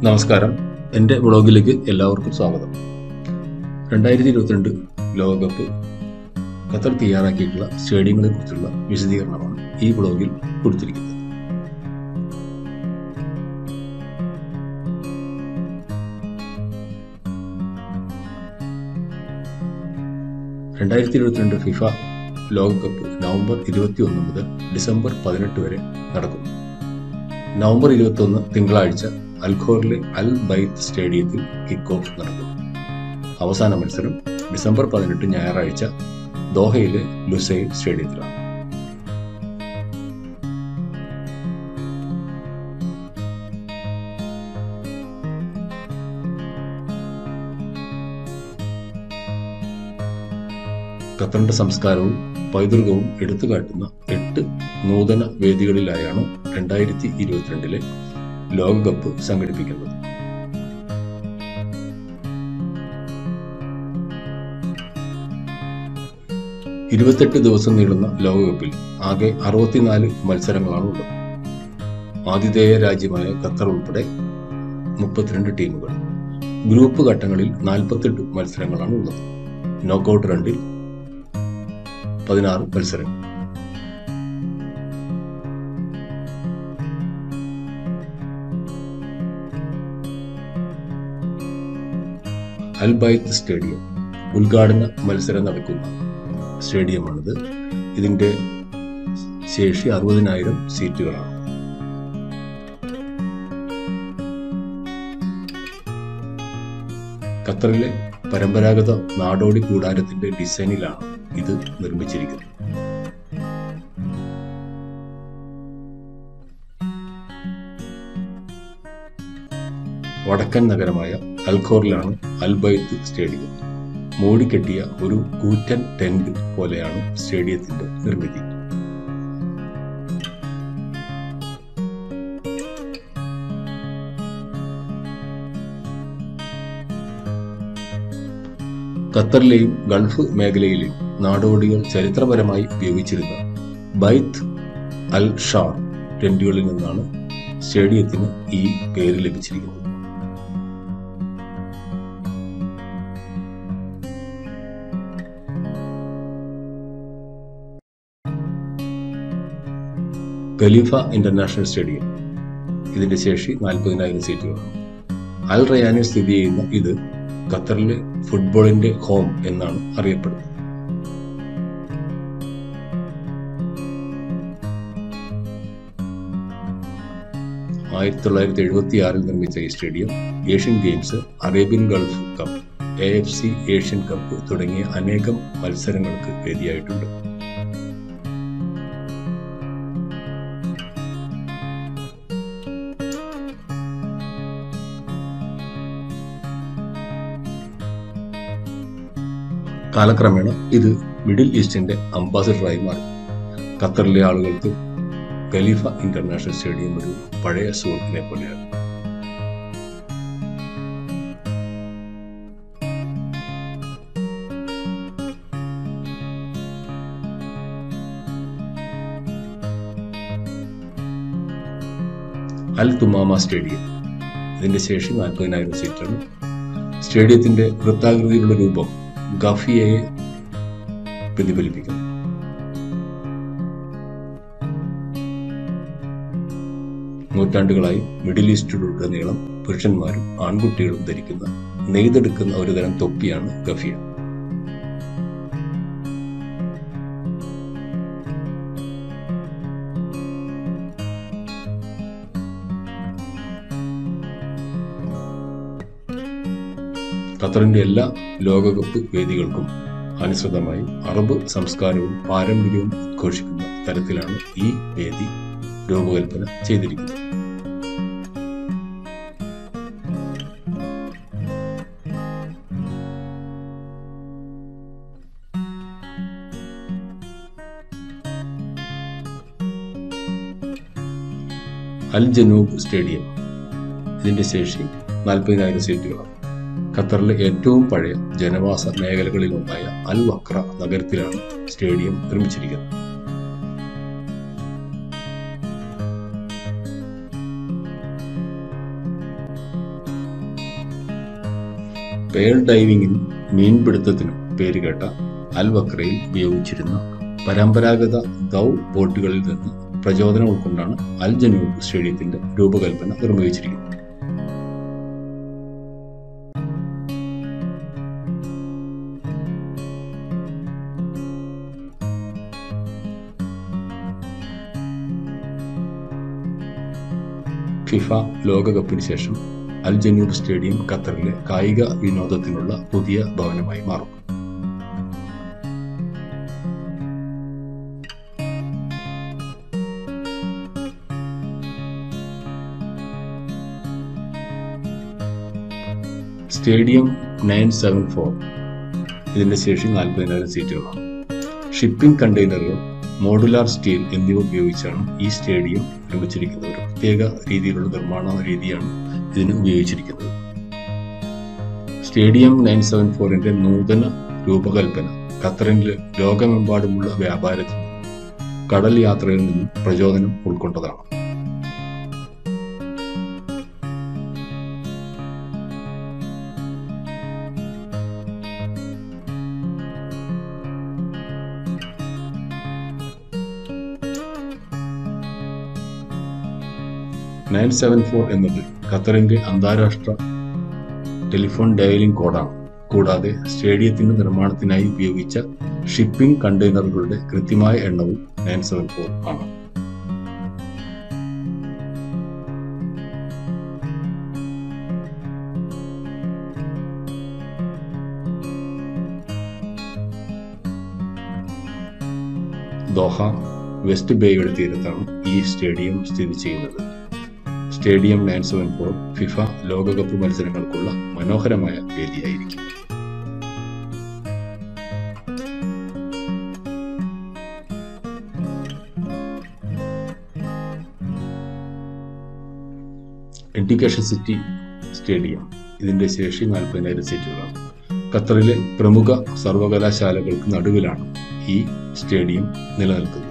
നമസ്കാരം എൻ്റെ വ്ളോഗിലേക്ക് എല്ലാവർക്കും സ്വാഗതം രണ്ടായിരത്തി ഇരുപത്തിരണ്ട് ലോകകപ്പ് ഖത്തർ തയ്യാറാക്കിയിട്ടുള്ള സ്റ്റേഡിയങ്ങളെ കുറിച്ചുള്ള വിശദീകരണമാണ് ഈ വ്ളോഗിൽ കൊടുത്തിരിക്കുന്നത് രണ്ടായിരത്തി ഇരുപത്തിരണ്ട് ഫിഫ ലോകകപ്പ് നവംബർ ഇരുപത്തി ഒന്ന് മുതൽ ഡിസംബർ പതിനെട്ട് വരെ നടക്കും നവംബർ ഇരുപത്തി ഒന്ന് തിങ്കളാഴ്ച അൽഖോറിലെ അൽ ബൈത്ത് സ്റ്റേഡിയത്തിൽ കിക്ക് ഓഫ് നടക്കും അവസാന മത്സരം ഡിസംബർ പതിനെട്ട് ഞായറാഴ്ച ദോഹയിലെ ലുസൈൽ സ്റ്റേഡിയത്തിലാണ് ഖത്തറിന്റെ സംസ്കാരവും പൈതൃകവും എടുത്തുകാട്ടുന്ന എട്ട് നൂതന വേദികളിലായാണ് രണ്ടായിരത്തി ഇരുപത്തിരണ്ടിലെ ലോകകപ്പ് സംഘടിപ്പിക്കുന്നത് ഇരുപത്തെട്ട് ദിവസം നീളുന്ന ലോകകപ്പിൽ ആകെ അറുപത്തിനാല് മത്സരങ്ങളാണ് ഉള്ളത് ആതിഥേയ രാജ്യമായ ഖത്തർ ഉൾപ്പെടെ മുപ്പത്തിരണ്ട് ടീമുകൾ ഗ്രൂപ്പ് ഘട്ടങ്ങളിൽ നാൽപ്പത്തെട്ട് മത്സരങ്ങളാണ് ഉള്ളത് നോക്കൌട്ട് രണ്ടിൽ പതിനാറ് മത്സരങ്ങൾ അൽബൈത്ത് സ്റ്റേഡിയം ഉദ്ഘാടന മത്സരം നടക്കുന്ന സ്റ്റേഡിയമാണിത് ഇതിന്റെ ശേഷി അറുപതിനായിരം സീറ്റുകളാണ് ഖത്തറിലെ പരമ്പരാഗത നാടോടി കൂടാരത്തിന്റെ ഡിസൈനിലാണ് ഇത് നിർമ്മിച്ചിരിക്കുന്നത് വടക്കൻ നഗരമായ അൽഖോറിലാണ് അൽബൈത്ത് സ്റ്റേഡിയം മൂടിക്കെട്ടിയ ഒരു കൂറ്റൻ ടെന്റ് പോലെയാണ് സ്റ്റേഡിയത്തിന്റെ നിർമ്മിതി ഖത്തറിലെയും ഗൾഫ് മേഖലയിലെയും നാടോടികൾ ചരിത്രപരമായി ഉപയോഗിച്ചിരുന്ന ബൈത്ത് അൽ ഷാർ ടെന്റുകളിൽ നിന്നാണ് സ്റ്റേഡിയത്തിന് ഈ പേര് ലഭിച്ചിരിക്കുന്നത് ഖലീഫ ഇന്റർനാഷണൽ സ്റ്റേഡിയം ഇതിന്റെ ശേഷി നാൽപ്പതിനായിരം സീറ്റുകളാണ് അൽ റയാനിൽ സ്ഥിതി ചെയ്യുന്ന ഇത് ഖത്തറിലെ ഫുട്ബോളിന്റെ ഹോം എന്നാണ് അറിയപ്പെടുന്നത് ആയിരത്തി തൊള്ളായിരത്തി എഴുപത്തി ആറിൽ നിർമ്മിച്ച ഈ stadium Asian Games Arabian Gulf Cup A F C Asian Cup തുടങ്ങിയ അനേകം മത്സരങ്ങൾക്ക് വേദിയായിട്ടുണ്ട് കാലക്രമേണ ഇത് മിഡിൽ ഈസ്റ്റിന്റെ അംബാസിഡറായി മാറി ഖത്തറിലെ ആളുകൾക്ക് ഖലീഫ ഇന്റർനാഷണൽ സ്റ്റേഡിയം ഒരു പഴയ സുഹൃത്തിനെ പോലെയാണ് അൽ തുമാമ സ്റ്റേഡിയം ഇതിന്റെ ശേഷി നാൽപ്പതിനായിരം സീറ്റാണ് സ്റ്റേഡിയത്തിന്റെ വൃത്താകൃതിയിലുള്ള രൂപം ഗഫിയയെ പ്രതിഫലിപ്പിക്കുന്നു നൂറ്റാണ്ടുകളായി മിഡിൽ ഈസ്റ്റിലുടനീളം പുരുഷന്മാരും ആൺകുട്ടികളും ധരിക്കുന്ന നെയ്തെടുക്കുന്ന ഒരുതരം തൊപ്പിയാണ് ഗഫിയ ഖത്തറിന്റെ എല്ലാ ലോകകപ്പ് വേദികൾക്കും അനുസൃതമായി അറബ് സംസ്കാരവും പാരമ്പര്യവും ഉദ്ഘോഷിക്കുന്ന തരത്തിലാണ് ഈ വേദി രൂപകൽപ്പന ചെയ്തിരിക്കുന്നത് അൽ ജനൂബ് സ്റ്റേഡിയം ഇതിന്റെ ശേഷി നാൽപ്പതിനായിരം സീറ്റുകളാണ് ഖത്തറിലെ ഏറ്റവും പഴയ ജനവാസ മേഖലകളിൽ ഒന്നായ അൽ വക്ര നഗരത്തിലാണ് സ്റ്റേഡിയം നിർമ്മിച്ചിരിക്കുന്നത് പേൾ ഡൈവിങ്ങിനും മീൻപിടുത്തത്തിനും പേരുകേട്ട അൽ വക്രയിൽ ഉപയോഗിച്ചിരുന്ന പരമ്പരാഗത ഗൗ ബോട്ടുകളിൽ നിന്ന് പ്രചോദനം ഉൾക്കൊണ്ടാണ് അൽ ജനൂബ് സ്റ്റേഡിയത്തിന്റെ രൂപകൽപ്പന നിർവഹിച്ചിരിക്കുന്നത് ഫിഫ ലോകകപ്പിന് ശേഷം അൽ ജനൂബ് സ്റ്റേഡിയം ഖത്തറിലെ കായിക വിനോദത്തിനുള്ള പുതിയ ഭവനമായി മാറും സ്റ്റേഡിയം നയൻ സെവൻ ഫോർ ഇതിന്റെ ശേഷി നാൽപ്പതിനായിരം സീറ്റുകളാണ് ഷിപ്പിംഗ് കണ്ടെയ്നറുകൾ മോഡുലാർ സ്റ്റീൽ എന്നിവ ഉപയോഗിച്ചാണ് ഈ സ്റ്റേഡിയം നിർമ്മിച്ചിരിക്കുന്നത് ഒരു പ്രത്യേക രീതിയിലുള്ള നിർമ്മാണ രീതിയാണ് ഇതിന് ഉപയോഗിച്ചിരിക്കുന്നത് സ്റ്റേഡിയം നയൻ സെവൻ ഫോറിന്റെ നൂതന രൂപകൽപ്പന ഖത്തറിലെ ലോകമെമ്പാടുമുള്ള വ്യാപാരത്തിൽ നിന്നും കടൽ യാത്രയിൽ നിന്നും പ്രചോദനം ഉൾക്കൊണ്ടതാണ് നയൻ സെവൻ ഫോർ എന്നത് ഖത്തറിന്റെ അന്താരാഷ്ട്ര ടെലിഫോൺ ഡയലിംഗ് കോഡാണ് കൂടാതെ സ്റ്റേഡിയത്തിന്റെ നിർമ്മാണത്തിനായി ഉപയോഗിച്ച ഷിപ്പിംഗ് കണ്ടെയ്നറുകളുടെ കൃത്യമായ എണ്ണവും നയൻ സെവൻ ഫോർ ആണ് ദോഹ വെസ്റ്റ് ബേയുടെ തീരത്താണ് ഈ സ്റ്റേഡിയം സ്ഥിതി ചെയ്യുന്നത് stadium nine seven four FIFA ലോകകപ്പ് മത്സരങ്ങൾക്കുള്ള മനോഹരമായ വേദിയായിരിക്കും എഡ്യൂക്കേഷൻ സിറ്റി സ്റ്റേഡിയം ഇതിന്റെ ശേഷി നാൽപ്പതിനായിരം സീറ്റുകളാണ് ഖത്തറിലെ പ്രമുഖ സർവകലാശാലകൾക്ക് നടുവിലാണ് ഈ സ്റ്റേഡിയം നിലനിൽക്കുന്നത്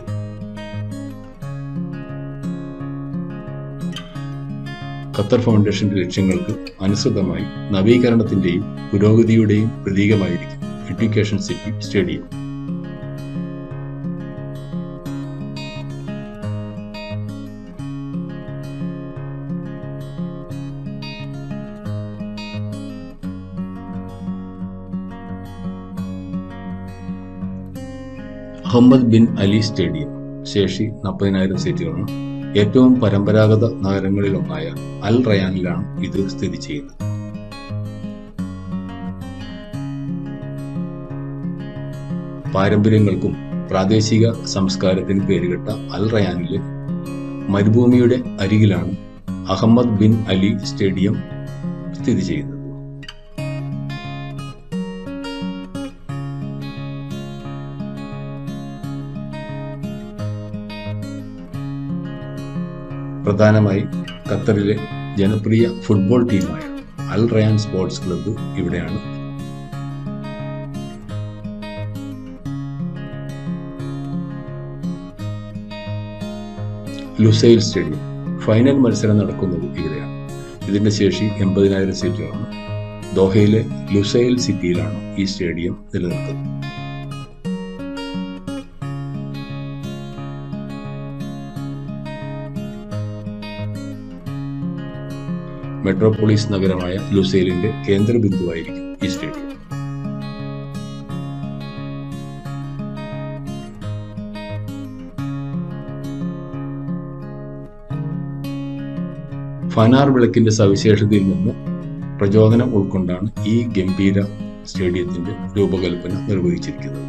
ഖത്തർ ഫൗണ്ടേഷന്റെ ലക്ഷ്യങ്ങൾക്ക് അനുസൃതമായി നവീകരണത്തിന്റെയും പുരോഗതിയുടെയും പ്രതീകമായിരിക്കും education city stadium Ahmad bin Ali stadium ശേഷി നാൽപ്പതിനായിരം സീറ്റുകളാണ് ഏറ്റവും പരമ്പരാഗത നഗരങ്ങളിലൊന്നായ അൽ റയാനിലാണ് ഇത് സ്ഥിതി ചെയ്യുന്നത് പാരമ്പര്യങ്ങൾക്കും പ്രാദേശിക സംസ്കാരത്തിന് പേരുകെട്ട അൽ റയാനിലെ മരുഭൂമിയുടെ അരികിലാണ് അഹമ്മദ് ബിൻ അലി സ്റ്റേഡിയം സ്ഥിതി ചെയ്യുന്നത് പ്രധാനമായി ഖത്തറിലെ ജനപ്രിയ ഫുട്ബോൾ ടീമായ അൽ റയാൻ സ്പോർട്സ് ക്ലബ്ബ് ഇവിടെയാണ് ലുസൈൽ സ്റ്റേഡിയം ഫൈനൽ മത്സരം നടക്കുന്നത് ഇവിടെയാണ് ഇതിന്റെ ശേഷി എൺപതിനായിരം സീറ്റുകളാണ് ദോഹയിലെ ലുസൈൽ സിറ്റിയിലാണ് ഈ സ്റ്റേഡിയം നിലനിൽക്കുന്നത് മെട്രോപോളിസ് നഗരമായ ലുസൈലിന്റെ കേന്ദ്രബിന്ദുവായിരിക്കും ഈ സ്റ്റേഡിയം ഫനാർ വിളക്കിന്റെ സവിശേഷതയിൽ നിന്ന് പ്രചോദനം ഉൾക്കൊണ്ടാണ് ഈ ഗംഭീര സ്റ്റേഡിയത്തിന്റെ രൂപകൽപ്പന നിർവഹിച്ചിരിക്കുന്നത്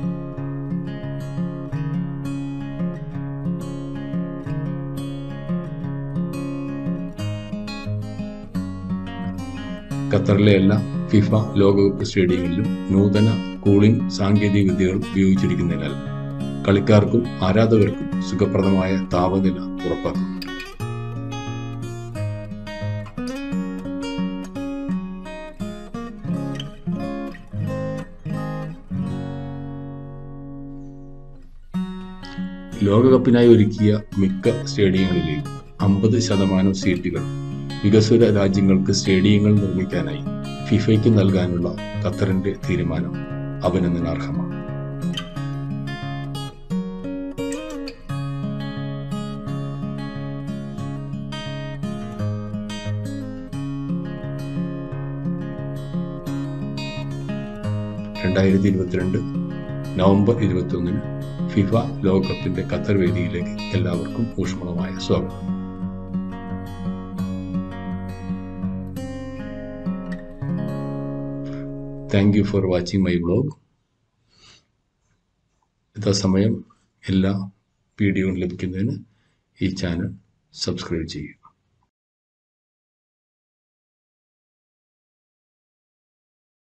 ഖത്തറിലെ എല്ലാ ഫിഫ ലോകകപ്പ് സ്റ്റേഡിയങ്ങളിലും നൂതന കൂളിംഗ് സാങ്കേതിക വിദ്യകൾ ഉപയോഗിച്ചിരിക്കുന്നതിനാൽ കളിക്കാർക്കും ആരാധകർക്കും സുഖപ്രദമായ താപനില ഉറപ്പാക്കുന്നു ലോകകപ്പിനായി ഒരുക്കിയ മിക്ക സ്റ്റേഡിയങ്ങളിലെയും അമ്പത് ശതമാനം സീറ്റുകൾ വികസ്വര രാജ്യങ്ങൾക്ക് സ്റ്റേഡിയങ്ങൾ നിർമ്മിക്കാനായി ഫിഫയ്ക്ക് നൽകാനുള്ള ഖത്തറിന്റെ തീരുമാനം അഭിനന്ദനാർഹമാണ് രണ്ടായിരത്തി ഇരുപത്തിരണ്ട് നവംബർ ഇരുപത്തിയൊന്നിന് ഫിഫ ലോകകപ്പിന്റെ ഖത്തർ വേദിയിലേക്ക് എല്ലാവർക്കും ഊഷ്മളമായ സ്വാഗതം thank you for watching my vlog യഥാസമയം എല്ലാ വീഡിയോയും ലഭിക്കുന്നതിന് ഈ ചാനൽ സബ്സ്ക്രൈബ് ചെയ്യും